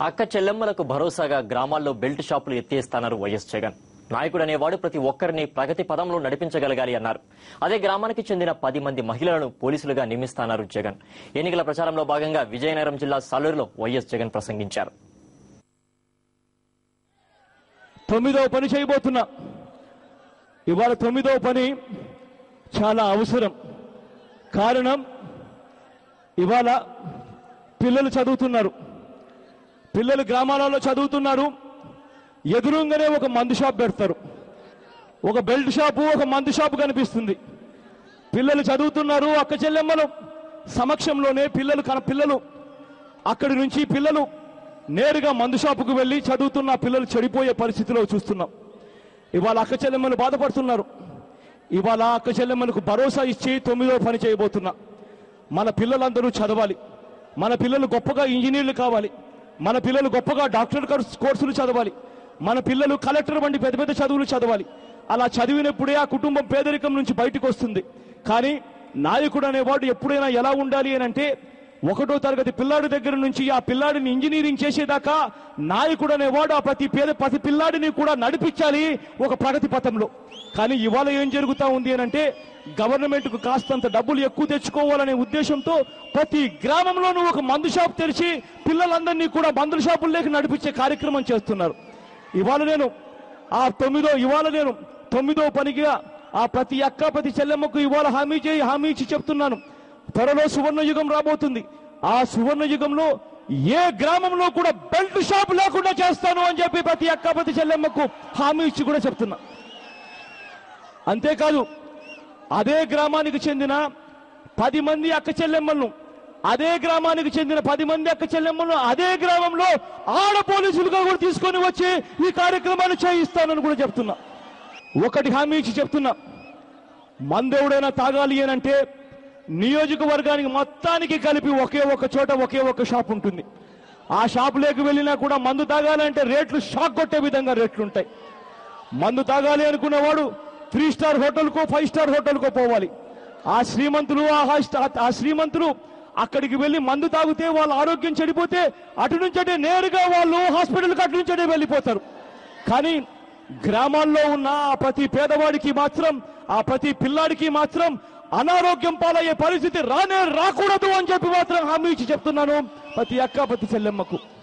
అక్క చెల్లెమ్మలకు భరోసాగా గ్రామాల్లో బెల్ట్ షాపులు ఎత్తేస్తాన్నారు వైఎస్ జగన్ నాయకుడు అనేవాడు ప్రతి ఒక్కరిని ప్రగతి పదంలో నడిపించగలగాలి అన్నారు అదే గ్రామానికి చెందిన పది మంది మహిళలను పోలీసులుగా నియమిస్తాన్నారు జగన్ ఎన్నికల ప్రచారంలో భాగంగా విజయనగరం జిల్లా సల్లూరులో వైఎస్ జగన్ ప్రసంగించారు తొమ్మిదవ పని చేయబోతున్నా ఇవాళ తొమ్మిదవ పని చాలా అవసరం కారణం ఇవాళ పిల్లలు చదువుతున్నారు పిల్లలు గ్రామాలలో చదువుతున్నారు ఎదురుగానే ఒక మందు షాప్ పెడతారు ఒక బెల్ట్ షాపు ఒక మందు షాపు కనిపిస్తుంది పిల్లలు చదువుతున్నారు అక్క చెల్లెమ్మలు సమక్షంలోనే పిల్లలు కన పిల్లలు అక్కడి నుంచి పిల్లలు నేరుగా మందు షాపుకు వెళ్ళి చదువుతున్న పిల్లలు చెడిపోయే పరిస్థితిలో చూస్తున్నాం ఇవాళ అక్క చెల్లెమ్మలు బాధపడుతున్నారు ఇవాళ అక్క చెల్లెమ్మలకు భరోసా ఇచ్చి తొమ్మిదో పని చేయబోతున్నా మన పిల్లలందరూ చదవాలి మన పిల్లలు గొప్పగా ఇంజనీర్లు కావాలి మన పిల్లలు గొప్పగా డాక్టర్ కోర్స్- కోర్సులు చదవాలి మన పిల్లలు కలెక్టర్ వంటి పెద్ద పెద్ద చదువులు చదవాలి అలా చదివినప్పుడే ఆ కుటుంబం పేదరికం నుంచి బయటకు వస్తుంది కానీ నాయకుడు అనేవాడు ఎప్పుడైనా ఎలా ఉండాలి అని అంటే ఒకటో తరగతి పిల్లాడి దగ్గర నుంచి ఆ పిల్లాడిని ఇంజనీరింగ్ చేసేదాకా నాయకుడు అనేవాడు ఆ ప్రతి పేద ప్రతి పిల్లాడిని కూడా నడిపించాలి ఒక ప్రగతి పథంలో కానీ ఇవాళ ఏం జరుగుతా ఉంది అని అంటే గవర్నమెంట్ కు కాస్తంత డబ్బులు ఎక్కువ తెచ్చుకోవాలనే ఉద్దేశంతో ప్రతి గ్రామంలోనూ ఒక మందు షాప్ తెరిచి పిల్లలందరినీ కూడా మందుల షాపుల్లోకి నడిపించే కార్యక్రమం చేస్తున్నారు ఇవాళ నేను ఆ తొమ్మిదో ఇవాళ నేను తొమ్మిదో పనిగా ఆ ప్రతి అక్క ప్రతి చెల్లెమ్మకు ఇవాళ హామీ చేయి హామీ ఇచ్చి చెప్తున్నాను త్వరలో సువర్ణ యుగం రాబోతుంది ఆ సువర్ణ యుగంలో ఏ గ్రామంలో కూడా బెల్ట్ షాప్ లేకుండా చేస్తాను అని చెప్పి ప్రతి అక్క ప్రతి చెల్లెమ్మకు హామీ ఇచ్చి కూడా చెప్తున్నా అంతేకాదు అదే గ్రామానికి చెందిన పది మంది అక్క చెల్లెమ్మలను అదే గ్రామానికి చెందిన పది మంది అక్క చెల్లెమ్మలను అదే గ్రామంలో ఆడ పోలీసులుగా కూడా తీసుకొని వచ్చి ఈ కార్యక్రమాన్ని చేయిస్తానని కూడా చెప్తున్నా ఒకటి హామీ ఇచ్చి చెప్తున్నా మందెవడైనా తాగాలి అని అంటే నియోజకవర్గానికి మొత్తానికి కలిపి ఒకే ఒక చోట ఒకే ఒక షాప్ ఉంటుంది ఆ షాపులోకి వెళ్ళినా కూడా మందు తాగాలంటే రేట్లు షాక్ కొట్టే విధంగా రేట్లు ఉంటాయి మందు తాగాలి అనుకునేవాడు త్రీ స్టార్ హోటల్కో ఫైవ్ స్టార్ హోటల్కో పోవాలి ఆ శ్రీమంతులు ఆ హై స్టార్ ఆ శ్రీమంతులు అక్కడికి వెళ్ళి మందు తాగితే వాళ్ళ ఆరోగ్యం చెడిపోతే అటు నుంచి అటే నేరుగా వాళ్ళు హాస్పిటల్కి అటు నుంచి అటే వెళ్ళిపోతారు కానీ గ్రామాల్లో ఉన్న ఆ ప్రతి పేదవాడికి మాత్రం ఆ ప్రతి పిల్లాడికి మాత్రం అనారోగ్యం పాలయ్యే పరిస్థితి రానే రాకూడదు అని చెప్పి మాత్రం హామీ ఇచ్చి చెప్తున్నాను ప్రతి అక్క ప్రతి చెల్లెమ్మకు